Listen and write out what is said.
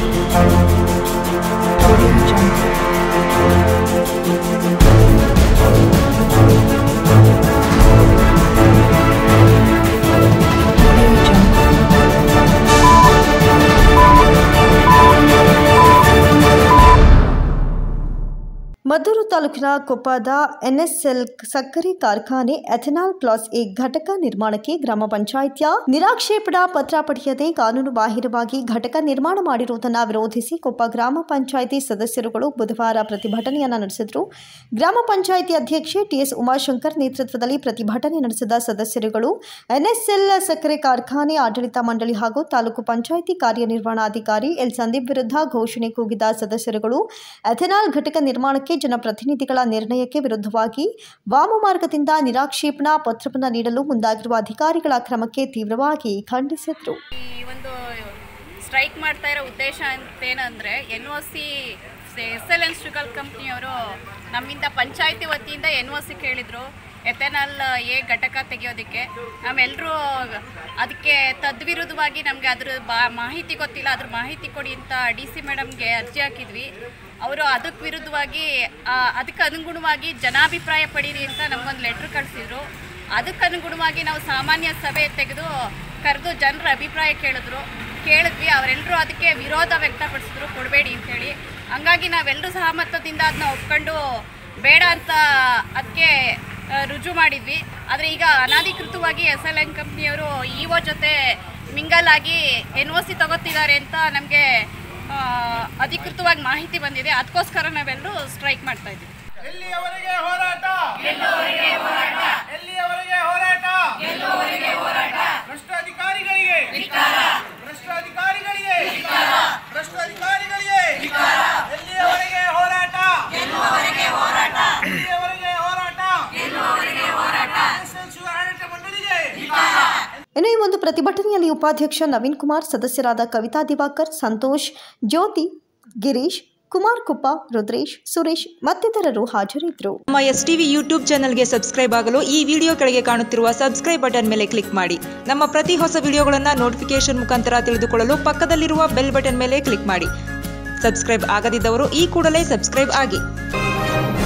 Audio Jungle. Audio Jungle. Maddur ತಾಲೂಕಿನ ಕೊಪ್ಪದ NSL ಸಕ್ಕರೆ ಕಾರ್ಖಾನೆ ಎಥೆನಾಲ್ ಪ್ಲಾಸ್ ಎ ಘಟಕ ನಿರ್ಮಾಣಕ್ಕೆ ಗ್ರಾಮ ಪಂಚಾಯಿತಿಯ ನಿರಾಕ್ಷೇಪಣಾ ಪತ್ರ ಪಡೆಯದೆ ಕಾನೂನು ಬಾಹಿರವಾಗಿ ಘಟಕ ನಿರ್ಮಾಣ ಮಾಡಿರುವುದನ್ನು ವಿರೋಧಿಸಿ ಕೊಪ್ಪ ಗ್ರಾಮ ಪಂಚಾಯಿತಿ ಸದಸ್ಯರುಗಳು ಬುಧವಾರ ಪ್ರತಿಭಟನೆಯನ್ನು ನಡೆಸಿದರು ಗ್ರಾಮ ಪಂಚಾಯಿತಿ ಅಧ್ಯಕ್ಷೆ ಟಿಎಸ್ ಉಮಾಶಂಕರ್ ನೇತೃತ್ವದಲ್ಲಿ ಪ್ರತಿಭಟನೆ ನಡೆಸಿದ ಸದಸ್ಯರುಗಳು ಎನ್ಎಸ್ಎಲ್ ಸಕ್ಕರೆ ಕಾರ್ಖಾನೆ ಆಡಳಿತ ಮಂಡಳಿ ಹಾಗೂ ತಾಲೂಕು ಪಂಚಾಯಿತಿ ಕಾರ್ಯನಿರ್ವಹಣಾಧಿಕಾರಿ ಎಲ್ ಸಂದೀಪ್ ವಿರುದ್ಧ ಘೋಷಣೆ ಕೂಗಿದ ಸದಸ್ಯರುಗಳು ಎಥೆನಾಲ್ ಘಟಕ ನಿರ್ಮಾಣಕ್ಕೆ ಜನಪ್ರತಿನಿಧಿಗಳ ನಿರ್ಣಯಕ್ಕೆ ವಿರುದ್ಧವಾಗಿ ವಾಮಮಾರ್ಗದಿಂದ ನಿರಾಕ್ಷೇಪಣಾ ಪತ್ರವನ್ನು ನೀಡಲು ಮುಂದಾಗಿರುವ ಅಧಿಕಾರಿಗಳ ಕ್ರಮಕ್ಕೆ ತೀವ್ರವಾಗಿ ಖಂಡಿಸಿದರು ಈ ಒಂದು ಸ್ಟ್ರೈಕ್ ಮಾಡ್ತಾ ಇರೋ ಉದ್ದೇಶ ಅಂತೇನಂದರೆ N O C S L N sugar ಕಂಪ್ನಿಯವರು ನಮ್ಮಿಂದ ಪಂಚಾಯತಿ ವತಿಯಿಂದ ಎನ್ ಒ ಸಿ ಕೇಳಿದರು ಎಥೆನಾಲ್ ಎ ಘಟಕ ತೆಗೆಯೋದಕ್ಕೆ ನಾವೆಲ್ಲರೂ ಅದಕ್ಕೆ ತದ್ವಿರುದ್ಧವಾಗಿ ನಮಗೆ ಅದ್ರ ಬಾ ಮಾಹಿತಿ ಗೊತ್ತಿಲ್ಲ ಅದ್ರ ಮಾಹಿತಿ ಕೊಡಿ ಅಂತ ಡಿ ಸಿ ಮೇಡಮ್ಗೆ ಅರ್ಜಿ ಹಾಕಿದ್ವಿ ಅವರು ಅದಕ್ಕೆ ವಿರುದ್ಧವಾಗಿ ಆ, ಅದಕ್ಕೆ ಅನುಗುಣವಾಗಿ ಜನಾಭಿಪ್ರಾಯ ಪಡೀರಿ ಅಂತ ನಮಗೊಂದು ಲೆಟ್ರ್ ಕಳಿಸಿದ್ರು ಅದಕ್ಕೆ ಅನುಗುಣವಾಗಿ ನಾವು ಸಾಮಾನ್ಯ ಸಭೆ ತೆಗೆದು ಕರೆದು ಜನರ ಅಭಿಪ್ರಾಯ ಕೇಳಿದ್ರು ಕೇಳಿದ್ವಿ ಅವರೆಲ್ಲರೂ ಅದಕ್ಕೆ ವಿರೋಧ ವ್ಯಕ್ತಪಡಿಸಿದ್ರು ಕೊಡಬೇಡಿ ಅಂತೇಳಿ ಹಂಗಾಗಿ ನಾವೆಲ್ಲರೂ ಸಹಮತದಿಂದ ಅದನ್ನ ಒಪ್ಕೊಂಡು ಬೇಡ ಅಂತ ಅದಕ್ಕೆ ರುಜು ಮಾಡಿದ್ವಿ ಆದರೆ ಈಗ ಅನಾಧಿಕೃತವಾಗಿ ಎಸ್ ಎಲ್ ಎನ್ ಕಂಪ್ನಿಯವರು ಇ ಒ ಜೊತೆ ಮಿಂಗಲ್ ಆಗಿ ಎನ್ ಒ ಸಿ ತಗೋತಿದ್ದಾರೆ ಅಂತ ನಮಗೆ ಅಧಿಕೃತವಾಗಿ ಮಾಹಿತಿ ಬಂದಿದೆ ಅದಕ್ಕೋಸ್ಕರ ನಾವೆಲ್ಲರೂ ಸ್ಟ್ರೈಕ್ ಮಾಡ್ತಾ ಇದ್ದೀವಿ ಎಲ್ಲಿಯವರೆಗೆ ಹೋರಾಟ ಎಲ್ಲಿಯವರೆಗೆ ಹೋರಾಟ ಭ್ರಷ್ಟ ಅಧಿಕಾರಿಗಳಿಗೆ ಭ್ರಷ್ಟ ಅಧಿಕಾರಿಗಳಿಗೆ ಭ್ರಷ್ಟ ಅಧಿಕಾರಿಗಳಿಗೆ ಎಲ್ಲಿಯವರೆಗೆ ಹೋರಾಟ ಎಲ್ಲಿಯವರೆಗೆ ಹೋರಾಟ ಎಸ್ಎಲ್ ಶಿವ ಆಡಳಿತ ಮಂಡಳಿಗೆ ಇನ್ನು ಈ ಒಂದು ಪ್ರತಿಭಟನೆಯಲ್ಲಿ ಉಪಾಧ್ಯಕ್ಷ ನವೀನ್ ಕುಮಾರ್ ಸದಸ್ಯರಾದ ಕವಿತಾ ದಿವಾಕರ್ ಸಂತೋಷ್ ಜ್ಯೋತಿ ಗಿರೀಶ್ ಕುಮಾರ್ ಕುಪ್ಪ ರುದ್ರೇಶ್ ಸುರೇಶ್ ಮತ್ತಿತರರು ಹಾಜರಿದ್ದರು ನಮ್ಮ ಎಸ್ ಟಿವಿ ಯೂಟ್ಯೂಬ್ ಚಾನಲ್ಗೆ ಸಬ್ಸ್ಕ್ರೈಬ್ ಆಗಲು ಈ ವಿಡಿಯೋ ಕೆಳಗೆ ಕಾಣುತ್ತಿರುವ ಸಬ್ಸ್ಕ್ರೈಬ್ ಬಟನ್ ಮೇಲೆ ಕ್ಲಿಕ್ ಮಾಡಿ ನಮ್ಮ ಪ್ರತಿ ಹೊಸ ವಿಡಿಯೋಗಳನ್ನು ನೋಟಿಫಿಕೇಶನ್ ಮುಖಾಂತರ ತಿಳಿದುಕೊಳ್ಳಲು ಪಕ್ಕದಲ್ಲಿರುವ ಬೆಲ್ ಬಟನ್ ಮೇಲೆ ಕ್ಲಿಕ್ ಮಾಡಿ ಸಬ್ಸ್ಕ್ರೈಬ್ ಆಗದಿದ್ದವರು ಈ ಕೂಡಲೇ ಸಬ್ಸ್ಕ್ರೈಬ್ ಆಗಿ